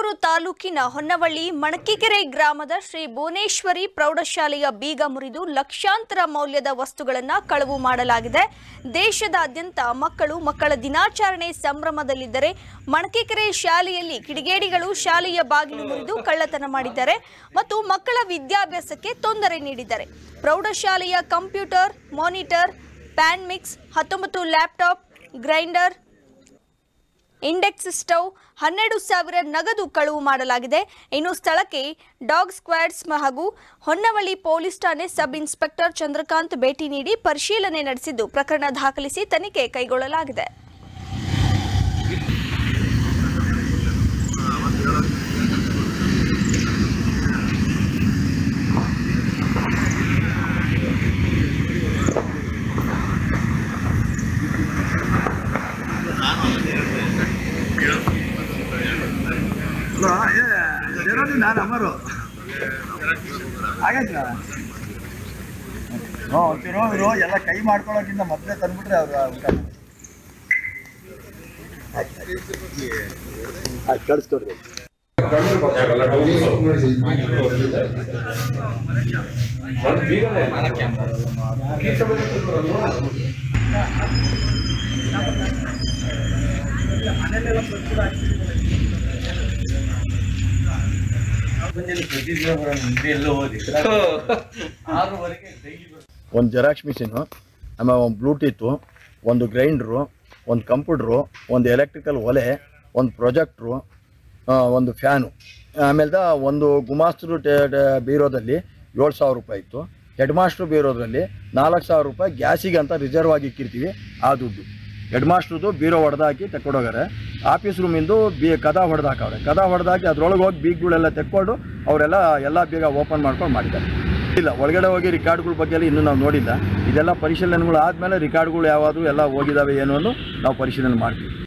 ಹಿರಿಯೂರು ತಾಲೂಕಿನ ಹೊನ್ನವಳ್ಳಿ ಮಣಕಿಕೆರೆ ಗ್ರಾಮದ ಶ್ರೀ ಭುವನೇಶ್ವರಿ ಪ್ರೌಢಶಾಲೆಯ ಬೀಗ ಮುರಿದು ಲಕ್ಷಾಂತರ ಮೌಲ್ಯದ ವಸ್ತುಗಳನ್ನು ಕಳವು ಮಾಡಲಾಗಿದೆ ದೇಶದಾದ್ಯಂತ ಮಕ್ಕಳು ಮಕ್ಕಳ ದಿನಾಚರಣೆ ಸಂಭ್ರಮದಲ್ಲಿದ್ದರೆ ಮಣಕಿಕೆರೆ ಶಾಲೆಯಲ್ಲಿ ಕಿಡಿಗೇಡಿಗಳು ಶಾಲೆಯ ಬಾಗಿಲು ಮುರಿದು ಕಳ್ಳತನ ಮಾಡಿದ್ದಾರೆ ಮತ್ತು ಮಕ್ಕಳ ವಿದ್ಯಾಭ್ಯಾಸಕ್ಕೆ ತೊಂದರೆ ನೀಡಿದ್ದಾರೆ ಪ್ರೌಢಶಾಲೆಯ ಕಂಪ್ಯೂಟರ್ ಮಾನಿಟರ್ ಪ್ಯಾನ್ ಮಿಕ್ಸ್ ಹತ್ತೊಂಬತ್ತು ಲ್ಯಾಪ್ಟಾಪ್ ಗ್ರೈಂಡರ್ ಇಂಡೆಕ್ಸ್ ಸ್ಟವ್ ಹನ್ನೆರಡು ಸಾವಿರ ನಗದು ಕಳುವು ಮಾಡಲಾಗಿದೆ ಇನ್ನು ಸ್ಥಳಕ್ಕೆ ಡಾಗ್ ಸ್ಕ್ವಾಡ್ಸ್ ಹಾಗೂ ಹೊನ್ನವಳ್ಳಿ ಪೊಲೀಸ್ ಠಾಣೆ ಸಬ್ ಇನ್ಸ್ಪೆಕ್ಟರ್ ಚಂದ್ರಕಾಂತ್ ಭೇಟಿ ನೀಡಿ ಪರಿಶೀಲನೆ ನಡೆಸಿದ್ದು ಪ್ರಕರಣ ದಾಖಲಿಸಿ ತನಿಖೆ ಕೈಗೊಳ್ಳಲಾಗಿದೆ ನಾನು ಅಮರು ಆಗೈತೆ ಹ್ಞೂ ಒಂಚೂರು ಇವರು ಎಲ್ಲ ಕೈ ಮಾಡ್ಕೊಳ್ಳೋಕ್ಕಿಂತ ಮೊದಲೇ ತಂದ್ಬಿಟ್ರೆ ಅವ್ರು ಊಟ ಆಯ್ತು ಕಳಿಸ್ಕೊಡ್ರಿ ಒಂದು ಜೆರಾಕ್ಸ್ ಮಿಷಿನು ಆಮೇಲೆ ಒಂದು ಬ್ಲೂಟೂತು ಒಂದು ಗ್ರೈಂಡ್ರು ಒಂದು ಕಂಪ್ಯೂಟ್ರು ಒಂದು ಎಲೆಕ್ಟ್ರಿಕಲ್ ಒಲೆ ಒಂದು ಪ್ರೊಜೆಕ್ಟ್ರು ಒಂದು ಫ್ಯಾನು ಆಮೇಲೆ ಒಂದು ಗುಮಾಸ್ತರು ಟೆ- ಟೆ- ಬೀರೋದಲ್ಲಿ ಏಳು ಸಾವಿರ ರೂಪಾಯಿ ಇತ್ತು ಹೆಡ್ ಮಾಸ್ಟ್ರು ಬೀರೋದ್ರಲ್ಲಿ ನಾಲ್ಕು ಸಾವಿರ ರೂಪಾಯಿ ಗ್ಯಾಸಿಗೆ ಅಂತ ರಿಸರ್ವ್ ಆಗಿ ಇಕ್ಕಿರ್ತೀವಿ ಆ ದುಡ್ಡು ಹೆಡ್ ಮಾಸ್ಟ್ರದು ಬೀರೋ ಹೊಡೆದಾಕಿ ತೆಕ್ಕೊಂಡೋಗಾರೆ ಆಫೀಸ್ ರೂಮಿಂದು ಬಿ ಕದ ಹೊಡೆದಾಕವ್ರೆ ಕದ ಹೊಡೆದಾಕಿ ಅದ್ರೊಳಗೆ ಹೋಗಿ ಬೀಗ್ಗಳೆಲ್ಲ ತೆಕ್ಕೊಂಡು ಅವರೆಲ್ಲ ಎಲ್ಲ ಬೇಗ ಓಪನ್ ಮಾಡ್ಕೊಂಡು ಮಾಡಿದ್ದಾರೆ ಇಲ್ಲ ಒಳಗಡೆ ಹೋಗಿ ರಿಕಾರ್ಡ್ಗಳ ಬಗ್ಗೆ ಎಲ್ಲ ಇನ್ನೂ ನಾವು ನೋಡಿಲ್ಲ ಇದೆಲ್ಲ ಪರಿಶೀಲನೆಗಳು ಆದಮೇಲೆ ರಿಕಾರ್ಡ್ಗಳು ಯಾವುದು ಎಲ್ಲ ಹೋಗಿದಾವೆ ಏನು ಅನ್ನೋ ನಾವು ಪರಿಶೀಲನೆ ಮಾಡ್ತೀವಿ